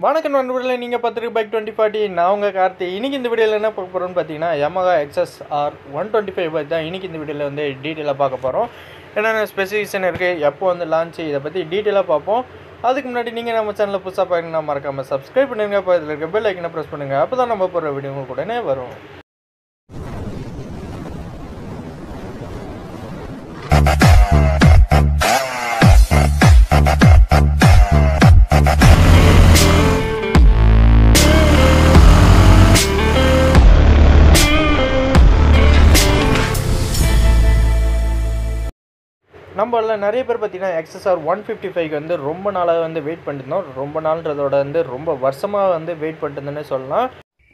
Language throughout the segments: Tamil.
வணக்கம் நண்பர்களே நீங்கள் பார்த்துருக்கு பைக் டுவெண்ட்டி ஃபார்ட்டி நான் உங்கள் கார்த்தி இன்றைக்கி இந்த வீடியோவில் என்ன பார்க்க போகிறோம்னு பார்த்தீங்கன்னா Yamaha XS R one twenty five பற்றி தான் இன்றைக்கி இந்த வீடியோவில் வந்து டீட்டெயிலாக பார்க்க போகிறோம் என்னென்ன ஸ்பெசிஃபிகேஷன் இருக்குது எப்போ வந்து லான்ச் இதை பற்றி டீட்டெயிலாக பார்ப்போம் அதுக்கு முன்னாடி நீங்கள் நம்ம சேனலில் புதுசாக பார்க்கணும்னா மறக்காமல் சப்ஸ்கிரைப் பண்ணுங்க அப்போ இதில் இருக்க பெல் ஐக்கனை ப்ரெஸ் பண்ணுங்கள் அப்போ தான் நம்ம போகிற வீடியோ உங்களுக்கு உடனே வரும் நம்மள நிறைய பேர் பார்த்தீங்கன்னா எக்ஸஸ்ஆர் ஒன் ஃபிஃப்டி ஃபைவ்க்கு வந்து ரொம்ப நாளாக வந்து வெயிட் பண்ணியிருந்தோம் ரொம்ப நாள்ன்றதோட வந்து ரொம்ப வருஷமாக வந்து வெயிட் பண்ணிட்டுருந்தேன்னே சொல்லலாம்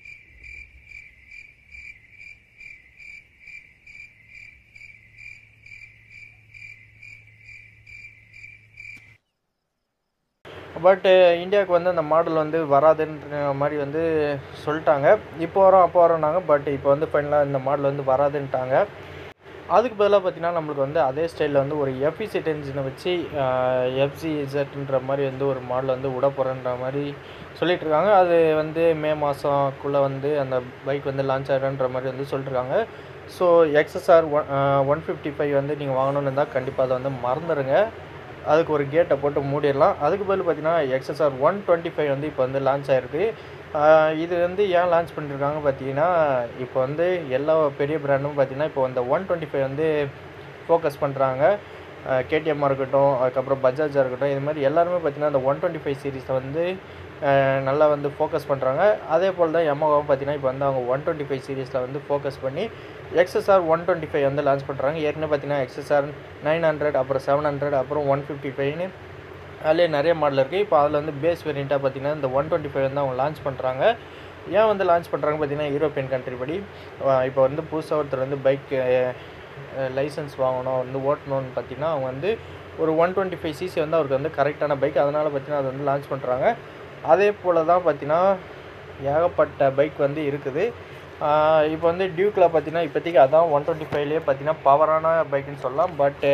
பட்டு இந்தியாவுக்கு வந்து அந்த மாடல் வந்து வராதுன்ற மாதிரி வந்து சொல்லிட்டாங்க இப்போ வரோம் அப்போ வரோம்னாங்க பட் இப்போ வந்து ஃபைனலாக இந்த மாடல் வந்து வராதுன்ட்டாங்க அதுக்கு பதிலாக பார்த்தீங்கன்னா நம்மளுக்கு வந்து அதே ஸ்டைலில் வந்து ஒரு எஃப்இசெட் என்ஜினை வச்சு எஃப்சிஇசெட்ன்ற மாதிரி வந்து ஒரு மாடல் வந்து விட போகிறேன்ற மாதிரி சொல்லிட்டு இருக்காங்க அது வந்து மே மாதம்குள்ளே வந்து அந்த பைக் வந்து லான்ச் ஆகிடுன்ற மாதிரி வந்து சொல்லிட்டுருக்காங்க so XSR one one fifty five வந்து நீங்கள் வாங்கணும்னு இருந்தால் கண்டிப்பாக அதை வந்து மறந்துடுங்க அதுக்கு ஒரு கேட்டை போட்டு மூடிடலாம் அதுக்கு பதில் பார்த்தீங்கன்னா எக்ஸ்எஸ்ஆர் ஒன் டுவெண்ட்டி ஃபைவ் வந்து இப்போ வந்து லான்ச் ஆகிருக்கு இது வந்து ஏன் லான்ச் பண்ணியிருக்காங்க பார்த்தீங்கன்னா இப்போ வந்து எல்லா பெரிய பிராண்டும் பார்த்தீங்கன்னா இப்போ இந்த ஒன் டுவெண்ட்டி ஃபைவ் வந்து ஃபோக்கஸ் பண்ணுறாங்க கேடிஎம்மாக இருக்கட்டும் அதுக்கப்புறம் பஜாஜாக இருக்கட்டும் இது மாதிரி எல்லாருமே பார்த்தீங்கன்னா இந்த ஒன் டுவெண்ட்டி ஃபைவ் சீரீஸை வந்து நல்லா வந்து ஃபோக்கஸ் பண்ணுறாங்க அதே போல் தான் எம்மாவும் பார்த்தீங்கன்னா இப்போ வந்து அவங்க ஒன் டுவெண்ட்டி ஃபைவ் சீரீஸில் வந்து ஃபோக்கஸ் பண்ணி எக்ஸ்எஸ்ஆர் ஒன் டுவெண்ட்டி ஃபைவ் வந்து லான்ச் பண்ணுறாங்க ஏற்கனவே பார்த்தீங்கன்னா எக்ஸ்எஸ்ஆர் நைன் ஹண்ட்ரட் அப்புறம் செவன் ஹண்ட்ரட் அப்புறம் ஒன் ஃபிஃப்டி ஃபைவ்னு அதுலேயே நிறைய மாடல் இருக்குது இப்போ அதில் வந்து பேஸ் வேரியண்ட்டாக பார்த்தீங்கன்னா இந்த ஒன் டுவெண்ட்டி ஃபைவ் வந்து அவங்க லான்ச் பண்ணுறாங்க ஏன் வந்து லான்ச் பண்ணுறாங்க பார்த்தீங்கன்னா யூரோப்பியன் கண்ட்ரி படி இப்போ வந்து புதுசாக ஒருத்தர் வந்து பைக் லைசன்ஸ் வாங்கணும் வந்து ஓட்டணும்னு பார்த்தீங்கன்னா அவங்க வந்து ஒரு ஒன் டுவெண்ட்டி ஃபைவ் சிசி வந்து அவருக்கு வந்து கரெக்டான பைக் அதனால் பார்த்தீங்கன்னா அதை வந்து லான்ச் பண்ணுறாங்க அதே போல் தான் பார்த்தீங்கன்னா ஏகப்பட்ட பைக் வந்து இருக்குது இப்போ வந்து டியூக்கில் பார்த்தீங்கன்னா இப்போதைக்கு அதான் ஒன் டுவெண்ட்டி ஃபைவ்லேயே பார்த்தீங்கன்னா பவரான பைக்குன்னு சொல்லலாம் பட்டு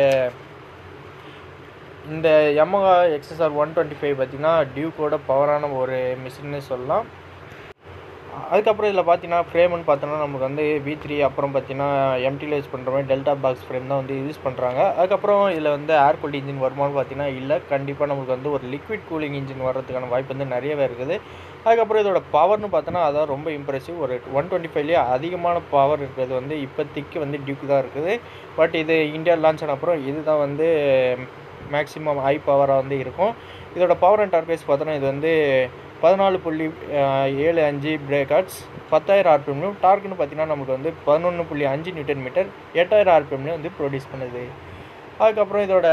இந்த Yamaha XSR one twenty five பார்த்திங்கன்னா டியூக்கோட பவரான ஒரு மிஷின்னு சொல்லலாம் அதுக்கப்புறம் இதில் பார்த்தீங்கன்னா ஃப்ரேம்னு பார்த்தோன்னா நமக்கு வந்து வி த்ரீ அப்புறம் பார்த்தீங்கன்னா எம்டியில் யூஸ் பண்ணுற மாதிரி டெல்டா பாக்ஸ் ஃப்ரேம் தான் வந்து யூஸ் பண்ணுறாங்க அதுக்கப்புறம் இதில் வந்து ஏர் கூல்ட் இன்ஜின் வருமானு பார்த்தீங்கன்னா இல்லை கண்டிப்பாக நமக்கு வந்து ஒரு லிக்விட் கூலிங் இன்ஜின் வர்றதுக்கான வாய்ப்பு வந்து நிறையவே இருக்குது அதுக்கப்புறம் இதோட பவர்னு பார்த்தோன்னா அதான் ரொம்ப இம்ப்ரெசிவ் ஒரு ஒன் டுவெண்ட்டி ஃபைவ்லேயே அதிகமான பவர் இருக்கிறது வந்து இப்போதைக்கு வந்து டியூக் தான் இருக்குது பட் இது இந்தியா லான்ச் ஆன அப்புறம் இதுதான் வந்து மேக்ஸிமம் ஹை பவராக வந்து இருக்கும் இதோட பவர் அண்ட் டார்கேஸ் பார்த்தோன்னா இது வந்து பதினாலு புள்ளி ஏழு அஞ்சு பிரேக்கார்ட்ஸ் பத்தாயிரம் ஆர்பிஎம்லையும் டார்க்னு பார்த்தீங்கன்னா நமக்கு வந்து பதினொன்று புள்ளி அஞ்சு நியூட்டன் மீட்டர் எட்டாயிரம் ஆர்பிஎம்லையும் வந்து ப்ரொடியூஸ் பண்ணுது அதுக்கப்புறம் இதோட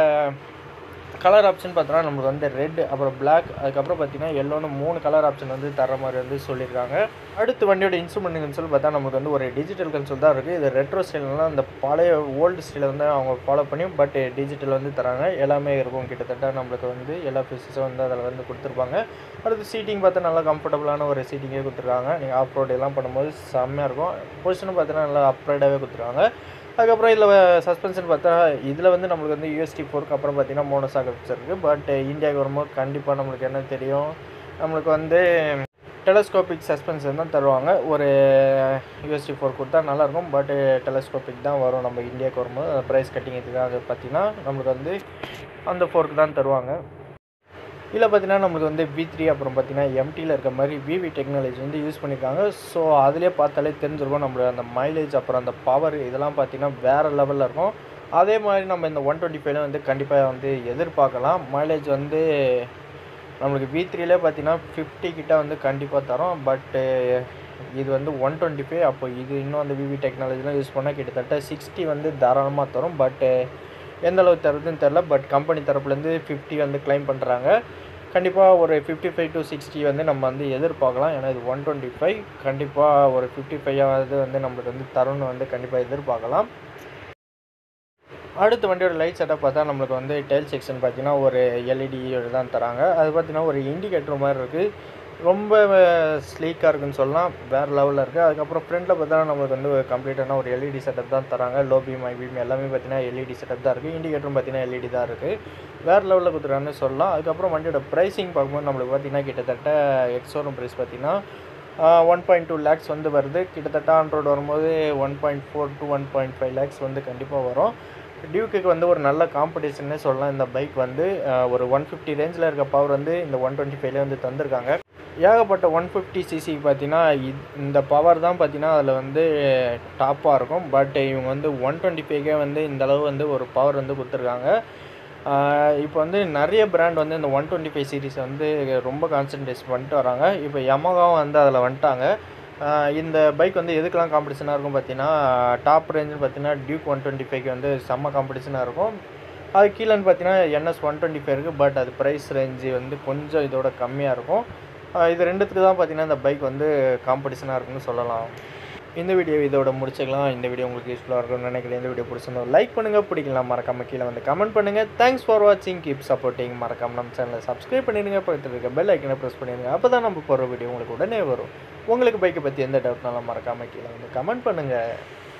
கலர் ஆப்ஷன் பார்த்தோன்னா நமக்கு வந்து ரெட் அப்புறம் பிளாக் அதுக்கப்புறம் பார்த்தீங்கன்னா எல்லோன்னு மூணு கலர் ஆப்ஷன் வந்து தர மாதிரி வந்து சொல்லியிருக்காங்க அடுத்து வண்டியோட இன்ஸ்ட்ருமெண்ட் கன்சோல் பார்த்தா நமக்கு வந்து ஒரு டிஜிட்டல் கன்சோல் தான் இருக்குது இது ரெட்ரோ ஸ்டைல்லாம் அந்த பழைய ஓல்டு ஸ்டைலை வந்து அவங்க ஃபாலோ பண்ணி பட் டிஜிட்டல் வந்து தராங்க எல்லாமே இருக்கும் கிட்டத்தட்ட நம்மளுக்கு வந்து எல்லா ஃபீச்சர்ஸும் வந்து அதில் வந்து கொடுத்துருப்பாங்க அடுத்து சீட்டிங் பார்த்தா நல்லா கம்ஃபர்டபுளான ஒரு சீட்டிங்கே கொடுத்துருக்காங்க நீங்கள் ஆஃப் ரோடு எல்லாம் பண்ணும்போது செம்மையாக இருக்கும் பொசிஷனும் பார்த்தீங்கன்னா நல்லா அப்ரைடாகவே கொடுத்துருக்காங்க அதுக்கப்புறம் இதில் சஸ்பென்ஷன் பார்த்தா இதில் வந்து நம்மளுக்கு வந்து யூஎஸ்டி ஃபோருக்கு அப்புறம் பார்த்தீங்கன்னா மோனோசாக் ஃபீச்சர் இருக்குது பட் இந்தியாவுக்கு வரும்போது கண்டிப்பாக நம்மளுக்கு என்ன தெரியும் நம்மளுக்கு வந்து டெலஸ்கோபிக் சஸ்பென்ஷன் தான் தருவாங்க ஒரு யூஎஸ்டி ஃபோர் கொடுத்தா நல்லாயிருக்கும் பட் டெலஸ்கோபிக் தான் வரும் நம்ம இந்தியாவுக்கு வரும்போது அந்த ப்ரைஸ் கட்டிங் இதுக்காக பார்த்தீங்கன்னா நம்மளுக்கு வந்து அந்த ஃபோருக்கு தான் தருவாங்க இதில் பார்த்தீங்கன்னா நம்மளுக்கு வந்து வி த்ரீ அப்புறம் பார்த்தீங்கன்னா எம்டியில் இருக்க மாதிரி விவி டெக்னாலஜி வந்து யூஸ் பண்ணியிருக்காங்க ஸோ அதிலே பார்த்தாலே தெரிஞ்சிருக்கும் நம்மளோட அந்த மைலேஜ் அப்புறம் அந்த பவர் இதெல்லாம் பார்த்தீங்கன்னா வேறு லெவலில் இருக்கும் அதே மாதிரி நம்ம இந்த ஒன் டுவெண்ட்டி ஃபைவ்ல வந்து கண்டிப்பாக வந்து எதிர்பார்க்கலாம் மைலேஜ் வந்து நம்மளுக்கு வி த்ரீலே பார்த்தீங்கன்னா ஃபிஃப்டி கிட்ட வந்து கண்டிப்பாக தரும் பட்டு இது வந்து ஒன் டுவெண்ட்டி ஃபைவ் அப்போ இது இன்னும் அந்த விவி டெக்னாலஜிலாம் யூஸ் பண்ணால் கிட்டத்தட்ட சிக்ஸ்டி வந்து தாராளமாக தரும் பட்டு எந்த அளவுக்கு தருதுன்னு தெரில பட் கம்பெனி தரப்புலேருந்து ஃபிஃப்டி வந்து கிளைம் பண்ணுறாங்க கண்டிப்பாக ஒரு ஃபிஃப்டி ஃபைவ் டு சிக்ஸ்டி வந்து நம்ம வந்து எதிர்பார்க்கலாம் ஏன்னா இது ஒன் டுவெண்ட்டி ஃபைவ் கண்டிப்பாக ஒரு ஃபிஃப்டி ஃபைவாவது வந்து நம்மளுக்கு வந்து தரும்னு வந்து கண்டிப்பாக எதிர்பார்க்கலாம் அடுத்த வண்டியோட லைட் செட்டப் பார்த்தா நம்மளுக்கு வந்து டெயில் செக்ஷன் பார்த்தீங்கன்னா ஒரு எல்இடி தான் தராங்க அது பார்த்தீங்கன்னா ஒரு இண்டிகேட்டர் மாதிரி இருக்குது ரொம்ப ஸ்லீக்காக இருக்குன்னு சொல்லலாம் வேறு லெவலில் இருக்குது அதுக்கப்புறம் ஃப்ரண்ட்டில் பார்த்தா நம்மளுக்கு வந்து ஒரு கம்ப்ளீட்டான ஒரு எல்இடி செட்டப் தான் தராங்க லோ பீம் ஐ பீம் எல்லாமே பார்த்தீங்கன்னா எல்இடி செட்டப் தான் இருக்குது இண்டிகேட்டரும் பார்த்தீங்கன்னா எல்இடி தான் இருக்குது வேறு லெவலில் கொடுத்துருக்கான்னு சொல்லலாம் அதுக்கப்புறம் வண்டியோட ப்ரைஸிங் பார்க்கும்போது நம்மளுக்கு பார்த்தீங்கன்னா கிட்டத்தட்ட எக்ஸோரூம் ப்ரைஸ் பார்த்தீங்கன்னா ஒன் பாயிண்ட் டூ லேக்ஸ் வந்து வருது கிட்டத்தட்ட ஆண்ட்ராய்டு வரும்போது one point four to one point five lakhs வந்து கண்டிப்பாக வரும் டியூக்குக்கு வந்து ஒரு நல்ல காம்படிஷன்னே சொல்லலாம் இந்த பைக் வந்து அஹ், ஒரு ஒன் ஃபிஃப்டி ரேஞ்சில் இருக்க பவர் வந்து இந்த ஒன் டுவெண்ட்டி ஃபைவ்லேயே வந்து தந்திருக்காங்க ஏகப்பட்ட ஒன் ஃபிஃப்டி சிசிக்கு பார்த்தீங்கன்னா இத்- இந்த பவர் தான் பார்த்தீங்கன்னா அதில் வந்து டாப்பாக இருக்கும் பட் இவங்க வந்து ஒன் டுவெண்ட்டி ஃபைவ்க்கே வந்து இந்த அளவு வந்து ஒரு பவர் வந்து கொடுத்துருக்காங்க இப்போ வந்து நிறைய பிராண்ட் வந்து இந்த ஒன் டுவெண்ட்டி ஃபைவ் சீரிஸ் வந்து ரொம்ப கான்சன்ட்ரேட் பண்ணிட்டு வராங்க இப்போ யமகாவும் வந்து அதில் வந்துட்டாங்க ஆஹ் இந்த பைக் வந்து எதுக்கெல்லாம் காம்படிஷனாக இருக்கும் பார்த்தீங்கன்னா டாப் ரேஞ்சுன்னு பார்த்தீங்கன்னா டியூக் ஒன் டுவெண்ட்டி ஃபைவ்க்கு வந்து செம்ம காம்படிஷனாக இருக்கும் அது கீழேன்னு பார்த்தீங்கன்னா என்எஸ் ஒன் டுவெண்ட்டி ஃபைவ் இருக்குது பட் அது ப்ரைஸ் ரேஞ்சு வந்து கொஞ்சம் இதோட கம்மியாக இருக்கும் ஆஹ் இது ரெண்டுத்துக்கு தான் பார்த்தீங்கன்னா இந்த பைக் வந்து காம்படிஷனாக இருக்குன்னு சொல்லலாம் இந்த வீடியோ இதோட முடிச்சுக்கலாம் இந்த வீடியோ உங்களுக்கு யூஸ்ஃபுல்லாக இருக்கும்னு நினைக்கிறேன் இந்த வீடியோ பிடிச்சிருந்தோம் லைக் பண்ணுங்கள் பிடிக்கலாம் மறக்காம கீழே வந்து கமெண்ட் பண்ணுங்கள் தேங்க்ஸ் ஃபார் வாட்சிங் கீப் சப்போர்ட்டிங் மறக்காம நம்ம சேனலை சப்ஸ்கிரைப் பண்ணிடுங்க பக்கத்தில் இருக்க பெல் ஐக்கனை ப்ரெஸ் பண்ணிடுங்க அப்போ தான் நம்ம போகிற வீடியோ உங்களுக்கு உடனே வரும் உங்களுக்கு பைக்கை பற்றி எந்த டவுட்னாலும் மறக்காம கீழே வந்து கமெண்ட் பண்ணுங்கள்